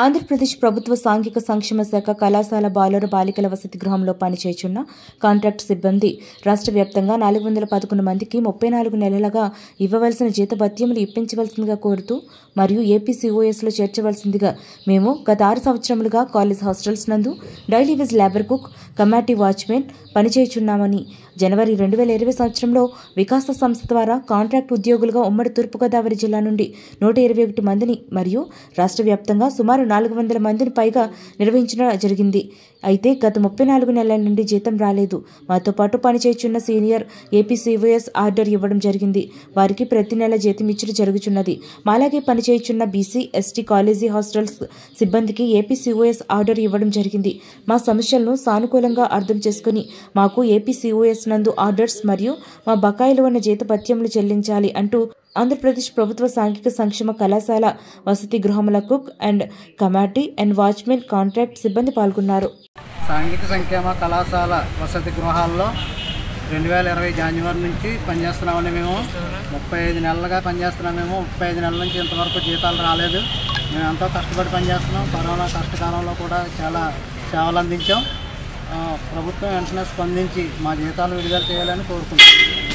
ఆంధ్రప్రదేశ్ ప్రభుత్వ సాంఘిక సంక్షేమ శాఖ కళాశాల బాలుర బాలికల వసతి గృహంలో పనిచేయుచున్న కాంట్రాక్ట్ సిబ్బంది రాష్ట్ర వ్యాప్తంగా నాలుగు వందల పదకొండు మందికి ముప్పై నాలుగు నెలలుగా ఇవ్వవలసిన జీతభత్యములు ఇప్పించవలసిందిగా కోరుతూ మరియు ఏపీసీఓఎస్లో చేర్చవలసిందిగా మేము గత ఆరు సంవత్సరములుగా కాలేజ్ హాస్టల్స్ నందు డైలీ విజ్ లేబర్ కుక్ కమాటీ వాచ్మెన్ పనిచేయుచున్నామని జనవరి రెండు వేల ఇరవై సంవత్సరంలో వికాస సంస్థ ద్వారా కాంట్రాక్ట్ ఉద్యోగులుగా ఉమ్మడి తూర్పుగోదావరి జిల్లా నుండి నూట ఇరవై ఒకటి మందిని మరియు రాష్ట్ర వ్యాప్తంగా సుమారు నాలుగు వందల మందిని పైగా నిర్వహించడం జరిగింది అయితే గత ముప్పై నాలుగు నెలల నుండి జీతం రాలేదు మాతో పాటు పనిచేయుచున్న సీనియర్ ఏపీసీవీఎస్ ఆర్డర్ ఇవ్వడం జరిగింది వారికి ప్రతి నెల జీతం ఇచ్చడం జరుగుచున్నది మాలాగే పనిచేయుచున్న బీసీ ఎస్టీ కాలేజీ హాస్టల్స్ సిబ్బందికి ఏపీసీఓఎస్ ఆర్డర్ ఇవ్వడం జరిగింది మా సమస్యలను సానుకూలంగా అర్థం చేసుకుని మాకు ఏపీసీఓఎస్ నందు ఆర్డర్స్ మరియు మా బకాయిలు ఉన్న జీతభత్యములు చెల్లించాలి అంటూ ఆంధ్రప్రదేశ్ ప్రభుత్వ సాంఘిక సంక్షేమ కళాశాల వసతి గృహముల కుక్ అండ్ కమాటీ అండ్ వాచ్మెన్ కాంట్రాక్ట్ సిబ్బంది పాల్గొన్నారు సాంఘిక సంక్షేమ కళాశాల వసతి గృహాల్లో రెండు వేల ఇరవై జనవరి నుంచి పనిచేస్తున్నామని మేము ముప్పై ఐదు నెలలుగా పనిచేస్తున్నాం మేము ముప్పై ఐదు నెలల నుంచి ఇంతవరకు జీతాలు రాలేదు మేము ఎంతో కష్టపడి పనిచేస్తున్నాం కరోనా కష్టకాలంలో కూడా చాలా సేవలు అందించాం ఆ, ప్రభుత్వం వెంటనే స్పందించి మా జీతాలు విడుదల చేయాలని కోరుకుంటున్నాం